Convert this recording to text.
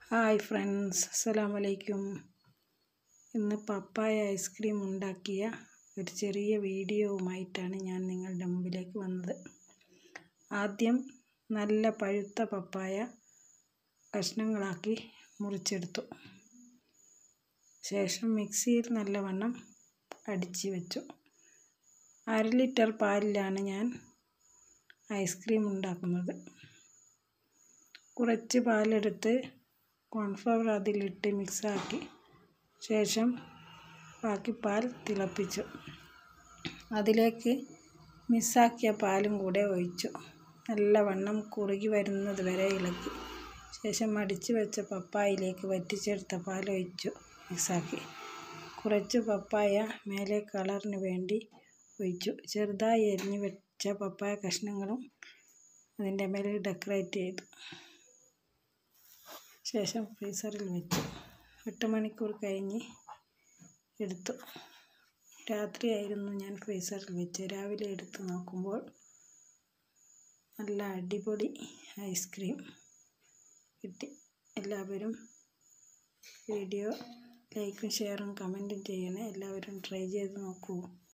hi friends അസ്സലാമു അലൈക്കും ഇന്ന് പപ്പായ ഐസ്ക്രീം ഉണ്ടാക്കിയ ഒരു ചെറിയ വീഡിയോവുമായിട്ടാണ് ഞാൻ നിങ്ങളുടെ മുമ്പിലേക്ക് വന്നത് ആദ്യം നല്ല പഴുത്ത പപ്പായ കഷ്ണങ്ങളാക്കി മുറിച്ചെടുത്തു ശേഷം മിക്സിയിൽ നല്ലവണ്ണം അടിച്ച് വെച്ചു അര ലിറ്റർ പാലിലാണ് ഞാൻ ഐസ്ക്രീം ഉണ്ടാക്കുന്നത് കുറച്ച് പാലെടുത്ത് കോൺഫ്ലവർ അതിലിട്ട് മിക്സാക്കി ശേഷം ബാക്കി പാൽ തിളപ്പിച്ചു അതിലേക്ക് മിക്സാക്കിയ പാലും കൂടെ ഒഴിച്ചു നല്ലവണ്ണം കുറുകി വരുന്നത് വരെ ഇളക്കി ശേഷം അടിച്ചു വെച്ച പപ്പായയിലേക്ക് വറ്റിച്ചെടുത്ത പാൽ ഒഴിച്ചു മിക്സാക്കി കുറച്ച് പപ്പായ മേലെ കളറിന് വേണ്ടി ഒഴിച്ചു ചെറുതായി എരിഞ്ഞ് വെച്ച പപ്പായ കഷ്ണങ്ങളും അതിൻ്റെ മേലെ ഡെക്കറേറ്റ് ചെയ്തു ശേഷം ഫ്രീസറിൽ വെച്ചു എട്ട് മണിക്കൂർ കഴിഞ്ഞ് എടുത്തു രാത്രിയായിരുന്നു ഞാൻ ഫ്രീസറിൽ വെച്ച് രാവിലെ എടുത്ത് നോക്കുമ്പോൾ നല്ല അടിപൊളി ഐസ്ക്രീം കിട്ടി എല്ലാവരും വീഡിയോ ലൈക്കും ഷെയറും കമൻറ്റും ചെയ്യണേ എല്ലാവരും ട്രൈ ചെയ്ത് നോക്കൂ